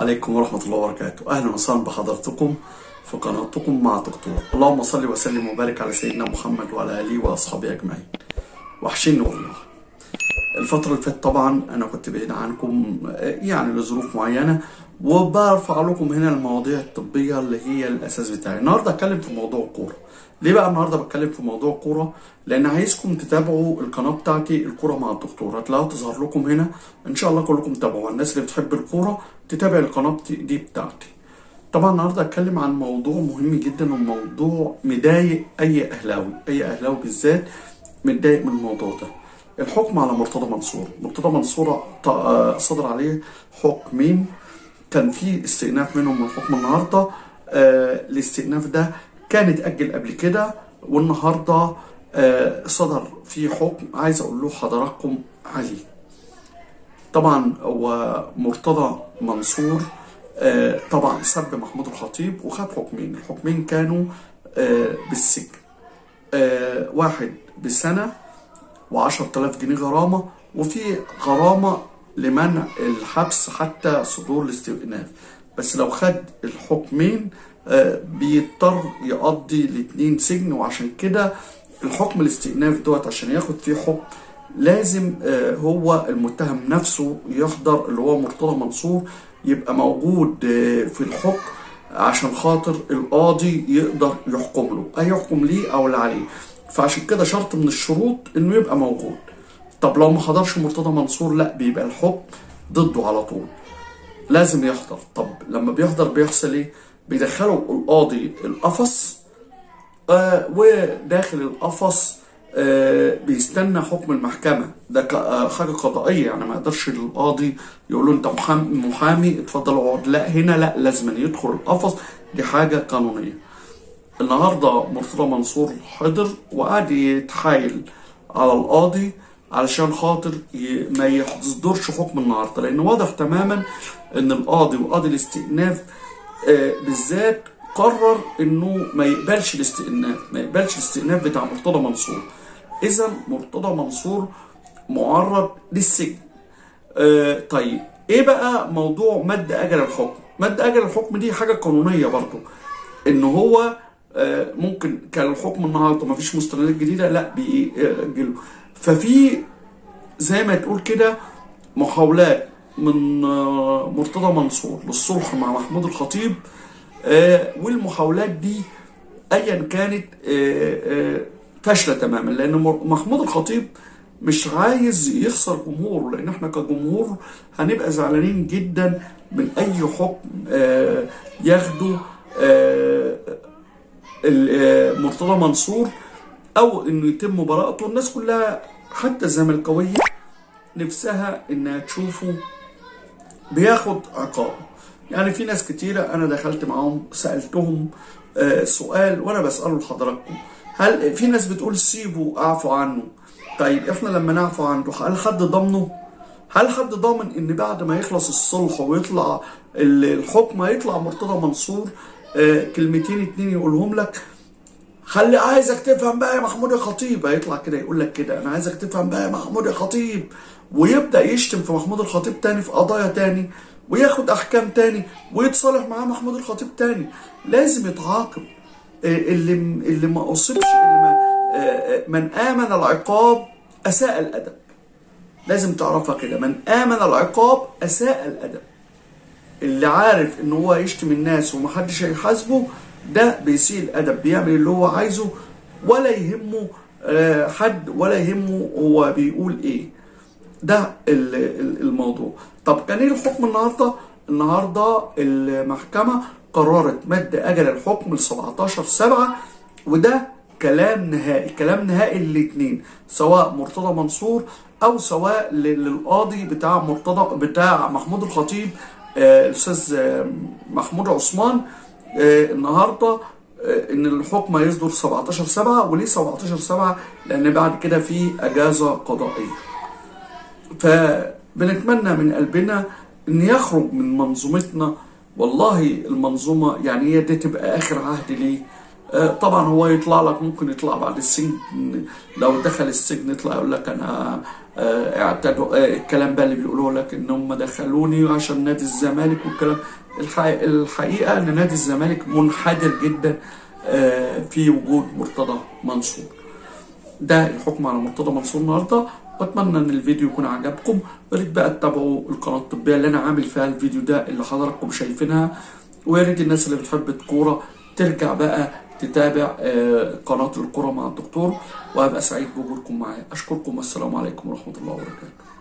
عليكم ورحمة الله وبركاته أهلا وسهلا بحضرتكم في قناتكم مع دكتور اللهم صل وسلم وبارك على سيدنا محمد وعلى آله وأصحابه أجمعين وحشني والله الفترة اللي فاتت طبعا أنا كنت بعيد عنكم يعني لظروف معينة وبرفع لكم هنا المواضيع الطبية اللي هي الأساس بتاعي النهاردة أتكلم في موضوع الكورة ليه بقى النهارده بتكلم في موضوع الكورة؟ لأن عايزكم تتابعوا القناة بتاعتي الكورة مع الدكتور هتلاقوها تظهر لكم هنا إن شاء الله كلكم تابعوها الناس اللي بتحب الكورة تتابع القناة دي بتاعتي طبعا النهارده اتكلم عن موضوع مهم جدا وموضوع مضايق اي اهلاوي اي اهلاوي بالذات متضايق من الموضوع ده الحكم على مرتضى منصور مرتضى منصور ط- صدر عليه حكمين كان في استئناف منهم من حكم النهارده آه الاستئناف ده كان اتأجل قبل كده والنهارده آه صدر فيه حكم عايز اقول له حضراتكم عليه طبعا هو مرتضى منصور آه، طبعا سب محمود الخطيب وخد حكمين الحكمين كانوا آه، بالسجن آه، واحد بسنة وعشر تلاف جنيه غرامة وفي غرامة لمنع الحبس حتى صدور الاستئناف بس لو خد الحكمين آه، بيضطر يقضي الاتنين سجن وعشان كده الحكم الاستئناف دوت عشان ياخد فيه حكم لازم آه، هو المتهم نفسه يحضر اللي هو مرتضى منصور يبقى موجود آه، في الحكم عشان خاطر القاضي يقدر يحكم له اي يحكم ليه او لا عليه فعشان كده شرط من الشروط انه يبقى موجود طب لو ما حضرش مرتضى منصور لا بيبقى الحكم ضده على طول لازم يحضر طب لما بيحضر بيحصل ايه بيدخلوا القاضي القفص آه وداخل القفص آه بيستنى حكم المحكمة ده ك- آه حاجة قضائية يعني ما يقدرش القاضي يقول له انت محامي, محامي اتفضل اقعد لا هنا لا لازم يدخل القفص دي حاجة قانونية النهارده مرتضى منصور حضر وقعد يتحايل على القاضي علشان خاطر ي- ما يصدرش حكم النهارده لان واضح تماما ان القاضي وقاضي الاستئناف آه، بالذات قرر انه ما يقبلش الاستئناف ما يقبلش الاستئناف بتاع مرتضى منصور اذا مرتضى منصور معرض للسجن آه طيب ايه بقى موضوع مد اجل الحكم مد اجل الحكم دي حاجه قانونيه برضو ان هو آه ممكن كان الحكم النهارده ما فيش مستندات جديده لا بيأجله ففي زي ما تقول كده محاولات من آه، مرتضى منصور للصلح مع محمود الخطيب آه، والمحاولات دي ايا كانت آه، آه، فاشله تماما لان مر- محمود الخطيب مش عايز يخسر جمهوره لان احنا كجمهور هنبقى زعلانين جدا من اي حكم آه، ياخده آه، ال- آه، مرتضى منصور او انه يتم براءته الناس كلها حتى الزملكاويه نفسها انها تشوفه بياخد عقاب يعني في ناس كتيرة أنا دخلت معاهم سألتهم آه، سؤال وأنا بسأله لحضراتكم هل في ناس بتقول سيبوا أعفوا عنه طيب إحنا لما نعفو عنه هل حد ضامنه؟ هل حد ضامن إن بعد ما يخلص الصلح ويطلع ال- الحكم هيطلع مرتضى منصور آه، كلمتين اتنين يقولهم لك خلي عايزك تفهم بقى يا محمود يا خطيب هيطلع كده يقول لك كده انا عايزك تفهم بقى يا محمود يا خطيب ويبدا يشتم في محمود الخطيب تاني في قضايا تاني وياخد احكام تاني ويتصالح معاه محمود الخطيب تاني لازم يتعاقب آه، اللي اللي ما اصيبش اللي ما آه، آه، من امن العقاب اساء الادب لازم تعرفها كده من امن العقاب اساء الادب اللي عارف ان هو يشتم الناس ومحدش هيحاسبه ده بيسيء الادب بيعمل اللي هو عايزه ولا يهمه آه، حد ولا يهمه هو بيقول ايه ده ال- ال- الموضوع طب كان ايه الحكم النهارده النهارده المحكمه قررت مد اجل الحكم ل 17 7 وده كلام نهائي كلام نهائي للاثنين سواء مرتضى منصور او سواء لل- للقاضي بتاع مرتضى بتاع محمود الخطيب آه، الاستاذ آه، محمود عثمان آه، النهارده آه، ان الحكم هيصدر 17 7 وليه 17 7 لان بعد كده في اجازه قضائيه فبنتمنى من قلبنا ان يخرج من منظومتنا والله المنظومه يعني هي دي تبقى اخر عهد ليه آه، طبعا هو يطلع لك ممكن يطلع بعد السجن لو دخل السجن يطلع يقول لك انا آه، اعتدوا آه، الكلام بقى اللي بيقولوا لك ان هم دخلوني عشان نادي الزمالك والكلام الحقيقة, الحقيقة ان نادي الزمالك منحدر جدا آه، في وجود مرتضى منصور ده الحكم على مرتضى منصور النهارده واتمنى ان الفيديو يكون عجبكم ويا ريت بقى تتابعوا القناه الطبيه اللي انا عامل فيها الفيديو ده اللي حضراتكم شايفينها ويا ريت الناس اللي بتحب الكوره ترجع بقى تتابع آه، قناه الكوره مع الدكتور وهبقى سعيد بوجودكم معايا اشكركم والسلام عليكم ورحمه الله وبركاته